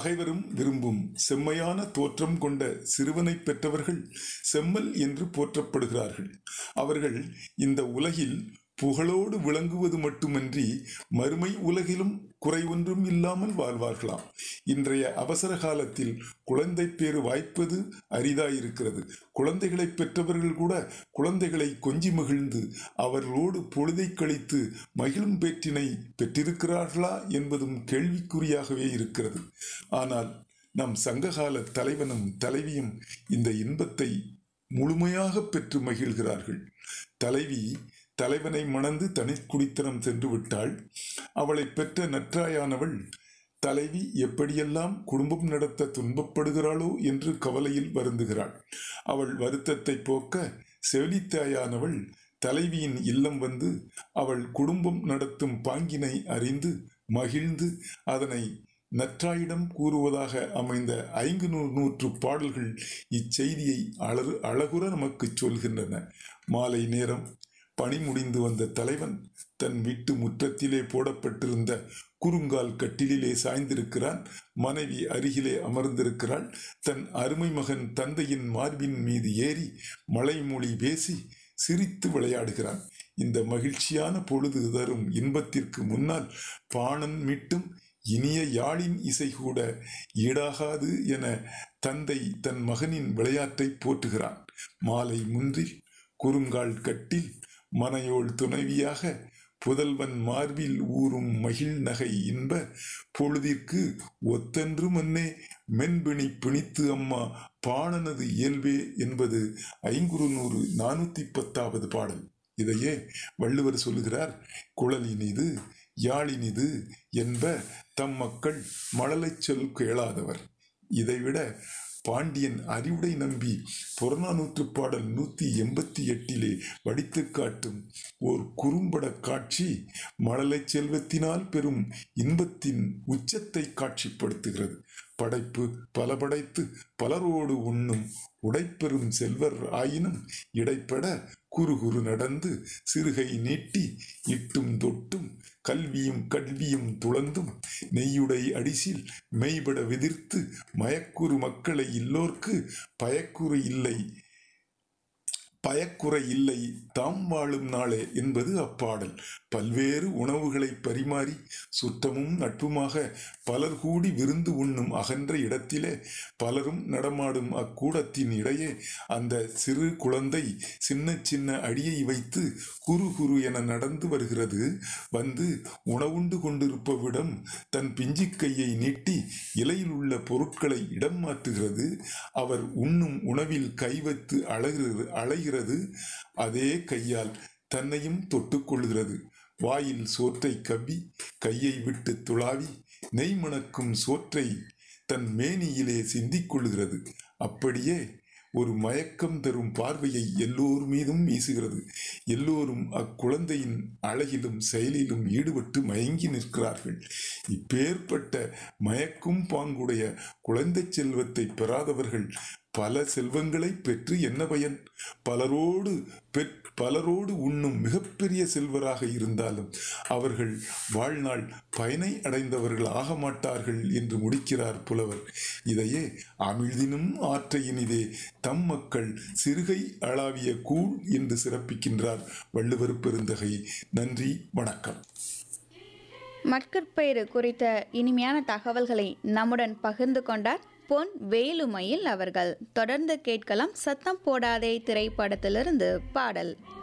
பகைவரும் விரும்பும் செம்மையான தோற்றம் கொண்ட சிறுவனை பெற்றவர்கள் செம்மல் என்று போற்றப்படுகிறார்கள் அவர்கள் இந்த உலகில் புகழோடு விளங்குவது மட்டுமன்றி மறுமை உலகிலும் குறை ஒன்றும் இல்லாமல் வாழ்வார்களாம் இன்றைய அவசர காலத்தில் குழந்தை பேறு வாய்ப்பது அரிதாயிருக்கிறது குழந்தைகளை பெற்றவர்கள் கூட குழந்தைகளை கொஞ்சி மகிழ்ந்து அவர்களோடு பொழுதை கழித்து மகிழும் பேற்றினை பெற்றிருக்கிறார்களா என்பதும் கேள்விக்குறியாகவே இருக்கிறது ஆனால் நம் சங்ககால தலைவனும் தலைவியும் இந்த இன்பத்தை முழுமையாக பெற்று மகிழ்கிறார்கள் தலைவி தலைவனை மணந்து தனிக்குடித்தனம் சென்று விட்டாள் அவளை பெற்ற நற்றாயானவள் தலைவி எப்படியெல்லாம் குடும்பம் நடத்த துன்பப்படுகிறாளோ என்று கவலையில் வருந்துகிறாள் அவள் வருத்தத்தை போக்க செவிலித்தாயானவள் தலைவியின் இல்லம் வந்து அவள் குடும்பம் நடத்தும் பாங்கினை அறிந்து மகிழ்ந்து அதனை நற்றாயிடம் கூறுவதாக அமைந்த ஐந்து நூற்று பாடல்கள் இச்செய்தியை அழகு அழகுற நமக்கு சொல்கின்றன மாலை நேரம் பணி முடிந்து வந்த தலைவன் தன் வீட்டு முற்றத்திலே போடப்பட்டிருந்த குறுங்கால் கட்டிலே சாய்ந்திருக்கிறான் மனைவி அருகிலே அமர்ந்திருக்கிறாள் தன் அருமை மகன் தந்தையின் மார்பின் மீது ஏறி மலைமொழி பேசி சிரித்து விளையாடுகிறான் இந்த மகிழ்ச்சியான பொழுது தரும் இன்பத்திற்கு முன்னால் பாணன் மீட்டும் இனிய யாழின் இசை கூட ஈடாகாது என தந்தை தன் மகனின் விளையாட்டை போற்றுகிறான் மாலை முன்றில் குறுங்கால் கட்டில் மனையோள் துணைவியாக புதல்வன் மார்பில் ஊறும் மகிழ் நகை இன்ப பொழுதிற்கு ஒத்தன்று மன்னே மென்பிணி பிணித்து அம்மா பாணனது இயல்பே என்பது ஐங்குறுநூறு நானூத்தி பத்தாவது பாடல் இதையே வள்ளுவர் சொல்லுகிறார் குழலினிது யாழினிது என்ப தம் மக்கள் மழலைச் சொல் கேளாதவர் இதைவிட பாண்டியன் அறிவுடை நம்பி புறநானூற்று பாடல் நூத்தி எண்பத்தி எட்டிலே வடித்து காட்டும் ஓர் குறும்பட காட்சி மழலை செல்வத்தினால் பெறும் இன்பத்தின் உச்சத்தை காட்சிப்படுத்துகிறது படைப்பு பல படைத்து பலரோடு உண்ணும் உடைப்பெறும் செல்வர் ஆயினும் இடைப்பட குறு குறு நடந்து சிறுகை நீட்டி இட்டும் தொட்டும் கல்வியும் கல்வியும் துளந்தும் நெய்யுடை அடிசில் மெய்பட விதிர்த்து மயக்குறு மக்களை இல்லோர்க்கு பயக்குறு இல்லை பயக்குறை இல்லை தாம் வாழும் நாளே என்பது அப்பாடல் பல்வேறு உணவுகளை பரிமாறி சுற்றமும் நட்புமாக பலர் கூடி விருந்து உண்ணும் அகன்ற இடத்திலே பலரும் நடமாடும் அக்கூடத்தின் இடையே அந்த சிறு குழந்தை சின்ன சின்ன அடியை வைத்து குறு குறு என நடந்து வருகிறது வந்து உணவுண்டு கொண்டிருப்பவிடம் தன் பிஞ்சு கையை நீட்டி இலையில் உள்ள பொருட்களை இடம் மாற்றுகிறது அவர் உண்ணும் உணவில் கை வைத்து அழகிறது அழைகிறது அதே கையால் தன்னையும் தொட்டுக்கொள்கிறது வாயில் சோற்றை கவ்வி கையை விட்டு துளாவி நெய் மணக்கும் சோற்றை தன் மேனியிலே சிந்திக் கொள்கிறது அப்படியே ஒரு மயக்கம் தரும் பார்வையை எல்லோர் மீதும் வீசுகிறது எல்லோரும் அக்குழந்தையின் அழகிலும் செயலிலும் ஈடுபட்டு மயங்கி நிற்கிறார்கள் இப்பேற்பட்ட மயக்கும் பாங்குடைய குழந்தை செல்வத்தை பெறாதவர்கள் பல செல்வங்களை பெற்று என்ன பயன் பலரோடு பெற் பலரோடு உண்ணும் மிகப்பெரிய செல்வராக இருந்தாலும் அவர்கள் வாழ்நாள் பயனை அடைந்தவர்கள் ஆக மாட்டார்கள் என்று முடிக்கிறார் புலவர் இதையே அமிழ்தினும் ஆற்ற இனிதே தம் மக்கள் சிறுகை அளாவிய கூழ் என்று சிறப்பிக்கின்றார் வள்ளுவர் பெருந்தகை நன்றி வணக்கம் மட்கற்பயிறு குறித்த இனிமையான தகவல்களை நம்முடன் பகிர்ந்து கொண்டார் பொன் வேலுமயில் அவர்கள் தொடர்ந்து கேட்கலாம் சத்தம் போடாதே திரைப்படத்திலிருந்து பாடல்